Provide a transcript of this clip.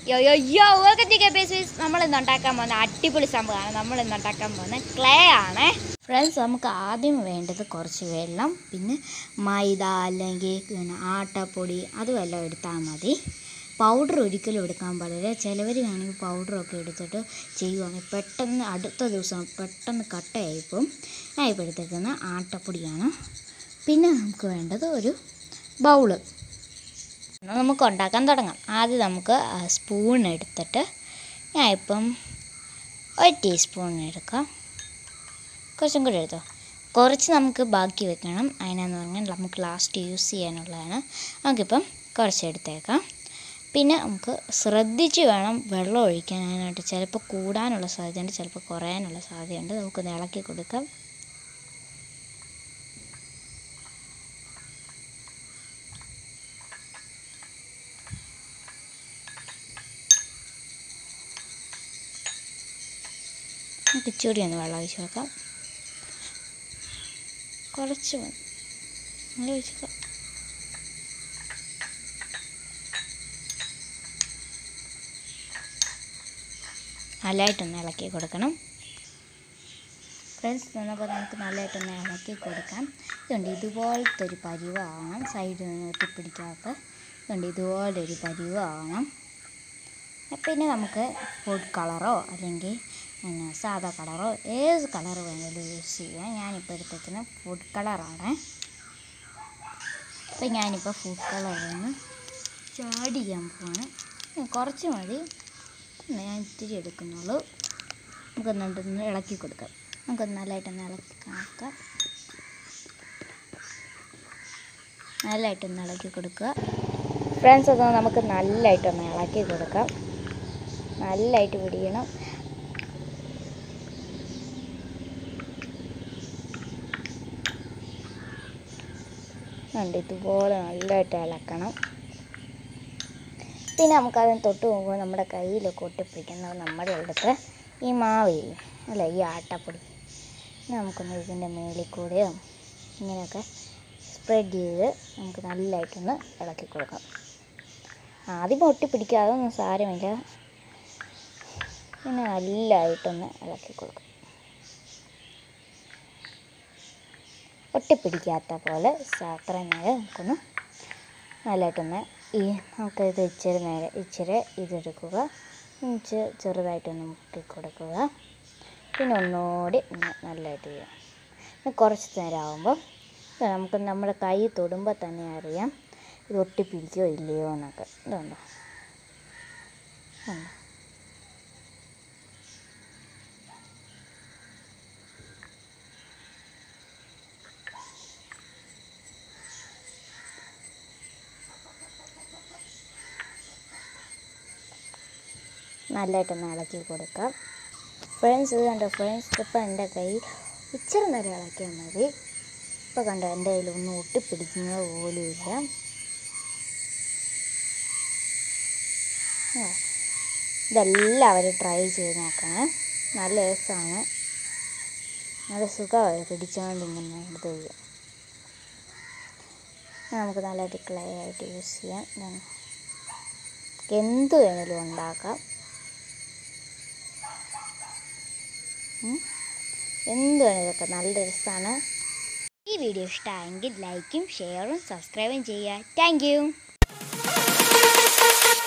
യോ യോ യോ വെൽക്കം ടു ബേസിസ് നമ്മൾ ഇന്ന് ഉണ്ടാക്കാൻ പോകുന്ന അടിപൊളി സംഭവമാണ് നമ്മൾ ഇന്ന് ഉണ്ടാക്കാൻ പോകുന്ന ക്ലേ ആണ് ഫ്രണ്ട്സ് നമുക്ക് ആദ്യം വേണ്ടത് കുറച്ച് വെള്ളം പിന്നെ മൈദ അല്ലെങ്കിൽ പിന്നെ ആട്ടപ്പൊടി അതുമെല്ലാം എടുത്താൽ മതി പൗഡർ ഒരിക്കലും എടുക്കാൻ പാടില്ല ചിലവർ വേണമെങ്കിൽ പൗഡറൊക്കെ എടുത്തിട്ട് ചെയ്യുവാണെങ്കിൽ പെട്ടെന്ന് അടുത്ത ദിവസം പെട്ടെന്ന് കട്ടയായിപ്പോൾ ഞാൻ ഇപ്പോൾ എടുത്തേക്കുന്ന ആട്ടപ്പൊടിയാണ് പിന്നെ നമുക്ക് വേണ്ടത് ഒരു ബൗള് എന്നാൽ നമുക്ക് ഉണ്ടാക്കാൻ തുടങ്ങാം ആദ്യം നമുക്ക് സ്പൂൺ എടുത്തിട്ട് ഞാൻ ഇപ്പം ഒരു ടീസ്പൂൺ എടുക്കാം കുറച്ചും കൂടി എടുത്തോ കുറച്ച് നമുക്ക് ബാക്കി വെക്കണം അതിനെന്ന് പറഞ്ഞാൽ നമുക്ക് ലാസ്റ്റ് യൂസ് ചെയ്യാനുള്ളതാണ് നമുക്കിപ്പം കുറച്ച് എടുത്തേക്കാം പിന്നെ നമുക്ക് ശ്രദ്ധിച്ച് വേണം വെള്ളം ഒഴിക്കാനായിട്ട് ചിലപ്പോൾ കൂടാനുള്ള സാധ്യതയുണ്ട് ചിലപ്പോൾ കുറയാനുള്ള സാധ്യതയുണ്ട് നമുക്കൊന്ന് ഇളക്കി കൊടുക്കാം നമുക്ക് ഇച്ചിരി ഒന്ന് വെള്ളം ഒഴിച്ച് വെക്കാം കുറച്ച് മതി അങ്ങനെ ഒഴിച്ചേക്കാം നല്ലതായിട്ടൊന്ന് ഇളക്കി കൊടുക്കണം ഫ്രണ്ട്സ് തന്നപ്പോൾ നമുക്ക് നല്ലതായിട്ടൊന്ന് ഇളക്കി കൊടുക്കാം ഇതുണ്ട് ഇതുപോലത്തെ ഒരു പരിവാവണം സൈഡിൽ നിന്ന് ഒട്ടിപ്പിടിക്കാത്ത ഇതുണ്ട് ഇതുപോലൊരു പരിവാവണം പിന്നെ നമുക്ക് ഫുഡ് കളറോ അല്ലെങ്കിൽ പിന്നെ സാധാ കളറോ ഏത് കളർ വേണമെങ്കിലും യൂസ് ചെയ്യാം ഞാനിപ്പോൾ എടുത്തേക്കുന്ന ഫുഡ് കളറാണ് അപ്പോൾ ഞാനിപ്പോൾ ഫുഡ് കളറിന് ചാടി ചെയ്യാൻ പോവാണ് കുറച്ച് മതി ഞാൻ ഇത്തിരി എടുക്കുന്നുള്ളൂ നമുക്കൊന്നുകൊണ്ടൊന്ന് ഇളക്കി കൊടുക്കാം നമുക്കൊന്ന് നല്ലതായിട്ടൊന്ന് ഇളക്കി നോക്കാം നല്ലതായിട്ടൊന്ന് ഇളക്കി കൊടുക്കുക ഫ്രണ്ട്സ് അത് നമുക്ക് നല്ലതായിട്ടൊന്ന് ഇളക്കി കൊടുക്കാം നല്ലതായിട്ട് പിടിക്കണം ഉണ്ട് ഇതുപോലെ നല്ലതായിട്ട് ഇളക്കണം പിന്നെ നമുക്കതിന് തൊട്ട് പോകുമ്പോൾ നമ്മുടെ കയ്യിലൊക്കെ ഒട്ടിപ്പിടിക്കുന്ന നമ്മുടെ അടുത്ത് ഈ മാവില്ലേ അല്ല ഈ ആട്ടപ്പൊടി നമുക്കൊന്ന് ഇതിൻ്റെ മേളിൽ കൂടെയോ ഇങ്ങനെയൊക്കെ സ്പ്രെഡ് ചെയ്ത് നമുക്ക് നല്ലതായിട്ടൊന്ന് ഇളക്കി കൊടുക്കാം ആദ്യം ഒട്ടിപ്പിടിക്കാതെ ഒന്നും സാരമില്ല പിന്നെ നല്ലതായിട്ടൊന്ന് ഇളക്കി കൊടുക്കും ഒട്ടിപ്പിടിക്കാത്ത പോലെ അത്രയും നേരം നമുക്കൊന്ന് നല്ലതായിട്ടൊന്ന് ഈ നമുക്ക് ഇത് ഇച്ചിരി നേരം ഇച്ചിരി ഇതെടുക്കുക ഇച്ചിരി ചെറുതായിട്ടൊന്ന് മുക്കി കൊടുക്കുക പിന്നെ ഒന്നുകൂടി ഒന്ന് നല്ലതായിട്ട് ചെയ്യാം പിന്നെ കുറച്ച് നേരം ആകുമ്പോൾ നമുക്ക് നമ്മുടെ കൈ തൊടുമ്പോൾ തന്നെ അറിയാം ഇത് ഒട്ടിപ്പിടിക്കുകയോ ഇല്ലയോ എന്നൊക്കെ ഇതുണ്ടോ ഉണ്ടോ നല്ലതായിട്ടൊന്ന് ഇളക്കി കൊടുക്കാം ഫ്രണ്ട്സ് ഇത് കണ്ടോ ഫ്രണ്ട്സ് ഇപ്പോൾ എൻ്റെ കൈ ഇച്ചിരി നേരം ഇളക്കിയാൽ മതി ഇപ്പോൾ കണ്ടോ എൻ്റെ കയ്യിൽ ഒന്നും ഒട്ടിപ്പിടിക്കുന്നത് പോലുമില്ല ആ. ഇതെല്ലാവരും ട്രൈ ചെയ്ത് നോക്കണേ നല്ല രസമാണ് നല്ല സുഖമായി പിടിച്ചുകൊണ്ട് ഇങ്ങനെ എടുത്ത് കഴിയും നമുക്ക് നല്ലതായിട്ട് ക്ലേ ആയിട്ട് യൂസ് ചെയ്യാം ഇതാണ്. എന്ത് വേണേലും ഉണ്ടാക്കാം ഉം. എന്ത് വേണേലൊക്കെ നല്ല രസമാണ് ഈ വീഡിയോ ഇഷ്ടമായെങ്കിൽ ലൈക്കും ഷെയറും സബ്സ്ക്രൈബും ചെയ്യുക താങ്ക് യു